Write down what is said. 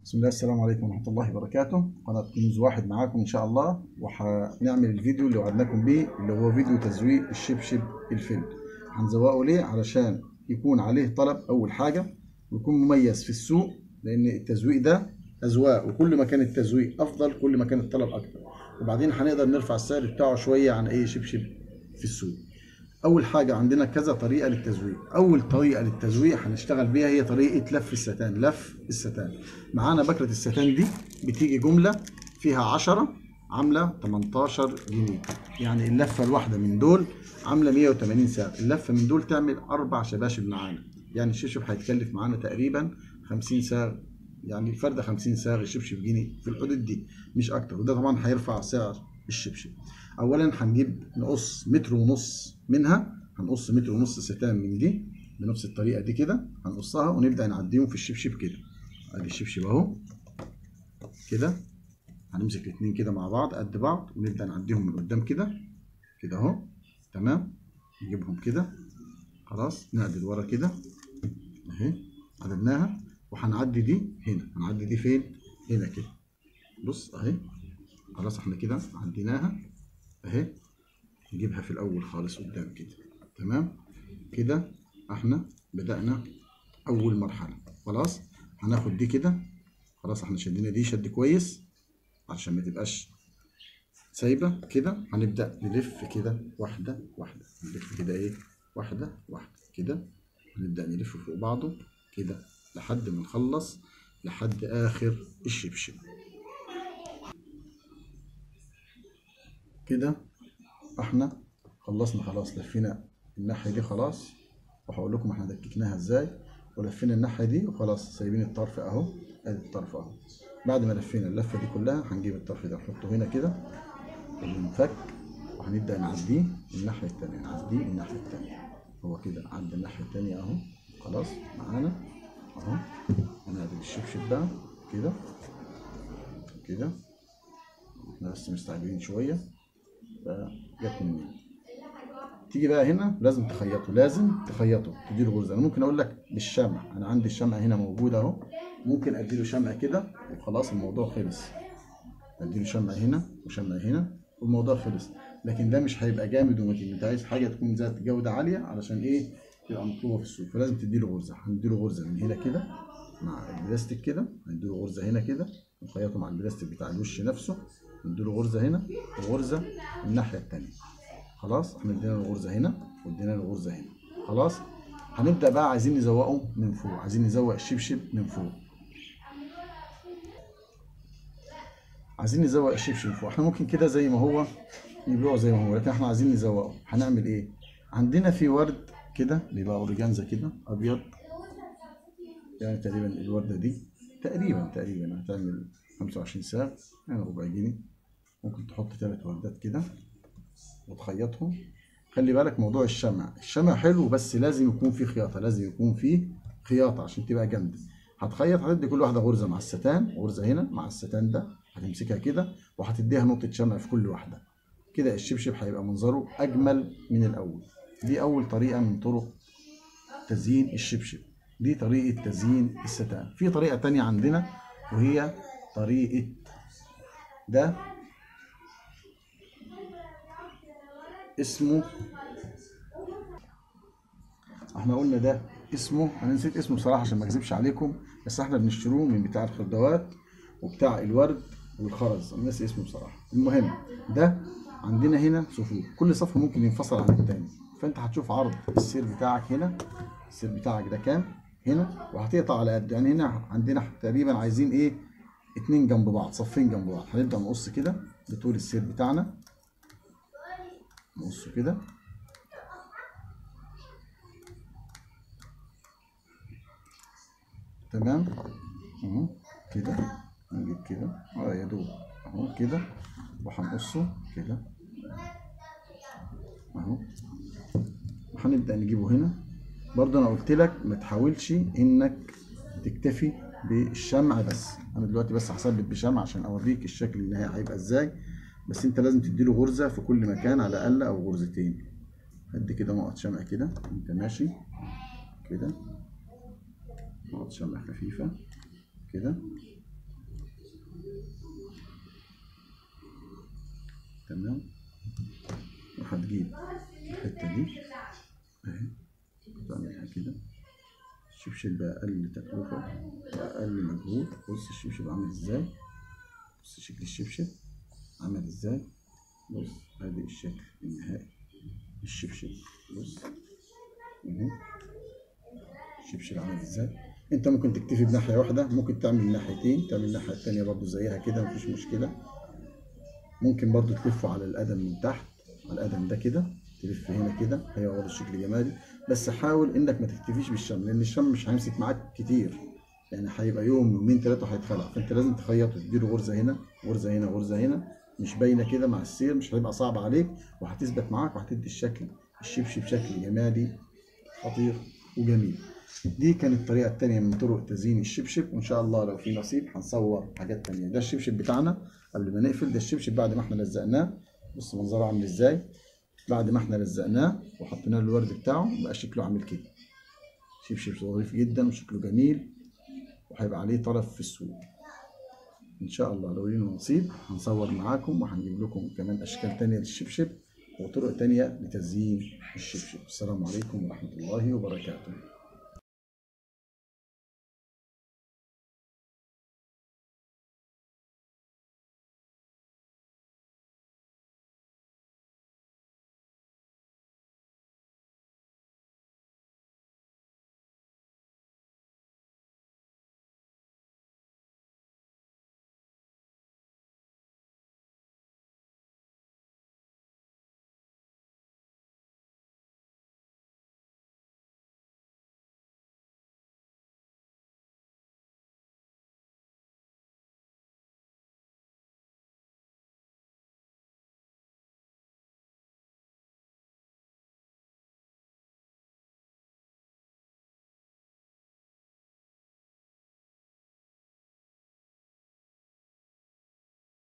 بسم الله السلام عليكم ورحمة الله وبركاته قناة كنوز واحد معاكم إن شاء الله وهنعمل الفيديو اللي وعدناكم بيه اللي هو فيديو تزويق الشبشب الفيلد هنزوقه ليه علشان يكون عليه طلب أول حاجة ويكون مميز في السوق لأن التزويق ده أذواق وكل ما كان التزويق أفضل كل ما كان الطلب أكتر وبعدين هنقدر نرفع السعر بتاعه شوية عن أي شبشب في السوق اول حاجه عندنا كذا طريقه للتزويق اول طريقه للتزويق هنشتغل بيها هي طريقه لف الستان لف الستان معانا بكره الستان دي بتيجي جمله فيها 10 عامله 18 جنيه يعني اللفه الواحده من دول عامله 180 سعر اللفه من دول تعمل اربع شباشب معانا يعني الشبشب هيتكلف معانا تقريبا 50 سعر يعني الفرده 50 سعر الشبشب جنيه في الحدود دي مش اكتر وده طبعا هيرفع سعر الشبشب اولا هنجيب نقص متر ونص منها هنقص متر ونص ستان من دي بنفس الطريقه دي كده هنقصها ونبدا نعديهم في الشبشب كده ادي الشبشب اهو كده هنمسك الاثنين كده مع بعض قد بعض ونبدا نعديهم من قدام كده كده اهو تمام نجيبهم كده خلاص نعدل ورا كده اهي عدلناها وهنعدي دي هنا هنعدي دي فين هنا كده بص اهي خلاص احنا كده عديناها اهي نجيبها في الاول خالص قدام كده تمام كده احنا بدأنا اول مرحلة خلاص هناخد دي كده خلاص احنا شدينا دي شد كويس عشان ما تبقاش سايبة كده هنبدأ نلف كده واحدة واحدة نلف كده ايه واحدة واحدة كده هنبدأ نلف فوق بعضه كده لحد ما نخلص لحد آخر الشبشب كده احنا خلصنا خلاص لفينا الناحية دي خلاص وهقول لكم احنا دككناها ازاي ولفينا الناحية دي وخلاص سايبين الطرف اهو ادي الطرف اهو بعد ما لفينا اللفة دي كلها هنجيب الطرف ده نحطه هنا كده ونفك وهنبدأ نعديه الناحية التانية نعديه الناحية التانية هو كده عدى الناحية التانية اهو خلاص معانا اهو هنعدل الشبشب ده كده كده احنا بس مستعجلين شوية فجت منين تيجي بقى هنا لازم تخيطه لازم تخيطه تديله غرزه انا ممكن اقول لك بالشمع انا عندي الشمع هنا موجود اهو ممكن اديله شمع كده وخلاص الموضوع خلص اديله شمع هنا وشمع هنا والموضوع خلص لكن ده مش هيبقى جامد ومتين انت عايز حاجه تكون ذات جوده عاليه علشان ايه تبقى مطلوبه في السوق فلازم تديله غرزه هنديله غرزه من هنا كده مع البلاستيك كده هنديله غرزه هنا كده نخيطه مع البلاستيك بتاع الوش نفسه نديله غرزه هنا وغرزه الناحيه الثانيه خلاص احنا ادينا له غرزه هنا وادينا له غرزه هنا خلاص هنبدا بقى عايزين نزوقه من فوق عايزين نزوق الشبشب من فوق عايزين نزوق الشبشب من فوق احنا ممكن كده زي ما هو نبيعه زي ما هو لكن احنا عايزين نزوقه هنعمل ايه عندنا في ورد كده بيبقى اورجانزا كده ابيض يعني تقريبا الورده دي تقريبا تقريبا هتعمل 25 ساعة يعني ربع جنيه ممكن تحط ثلاث وردات كده وتخيطهم خلي بالك موضوع الشمع الشمع حلو بس لازم يكون فيه خياطة لازم يكون فيه خياطة عشان تبقى جامدة هتخيط هتدي كل واحدة غرزة مع الستان غرزة هنا مع الستان ده هتمسكها كده وهتديها نقطة شمع في كل واحدة كده الشبشب هيبقى منظره أجمل من الأول دي أول طريقة من طرق تزيين الشبشب دي طريقة تزيين الستان في طريقة تانية عندنا وهي طريقة ده اسمه احنا قلنا ده اسمه انا نسيت اسمه بصراحة عشان ما اكذبش عليكم بس احنا بنشتروه من بتاع الخردوات وبتاع الورد والخرز انا ناسي اسمه بصراحة المهم ده عندنا هنا صفوف كل صف ممكن ينفصل عن التاني فانت هتشوف عرض السير بتاعك هنا السير بتاعك ده كام هنا وهتقطع على قد يعني هنا عندنا تقريبا عايزين ايه اتنين جنب بعض صفين جنب بعض هنبدأ نقص كده بطول السير بتاعنا نقصه كده تمام اهو كده نجيب كده اه يا دوب اهو كده وهنقصه كده اهو وهنبدأ نجيبه هنا برضه انا قلت لك ما تحاولش انك تكتفي بالشمع بس انا دلوقتي بس هثبت بشمع عشان اوريك الشكل النهائي هيبقى ازاي بس انت لازم تديله غرزه في كل مكان على الاقل او غرزتين ادي كده نقط شمع كده انت ماشي كده نقط شمع خفيفه كده تمام وهتجيب الحتة دي اهي تعملها كده الشبشب بأقل تكلفة وأقل مجهود بص الشبشب عامل ازاي بص شكل الشبشب عامل ازاي بص ادي الشكل النهائي الشبشب بص اهو الشبشب عامل ازاي انت ممكن تكتفي بناحية واحدة ممكن تعمل ناحيتين تعمل الناحية التانية برضو زيها كده مفيش مشكلة ممكن برضو تلفه على القدم من تحت على القدم ده كده تلف هنا كده هيبقى برضه شكل جمالي بس حاول انك ما تكتفيش بالشم لان الشم مش هيمسك معاك كتير يعني هيبقى يوم يومين ثلاثه هيتخلع فانت لازم تخيطه تديله غرزه هنا غرزه هنا غرزه هنا مش باينه كده مع السير مش هيبقى صعب عليك وهتثبت معاك وهتدي الشكل الشبشب شكل جمالي خطير وجميل دي كانت الطريقة التانية من طرق تزيين الشبشب وإن شاء الله لو في نصيب هنصور حاجات تانية ده الشبشب بتاعنا قبل ما نقفل ده الشبشب بعد ما احنا لزقناه بص منظره عامل ازاي بعد ما احنا لزقناه وحطينا له الورد بتاعه بقى شكله عامل كده شبشب ظريف جدا وشكله جميل وهيبقى عليه طلب في السوق ان شاء الله لو لينا نصيب هنصور معاكم وهنجيب لكم كمان اشكال تانية للشبشب وطرق تانية لتزيين الشبشب السلام عليكم ورحمة الله وبركاته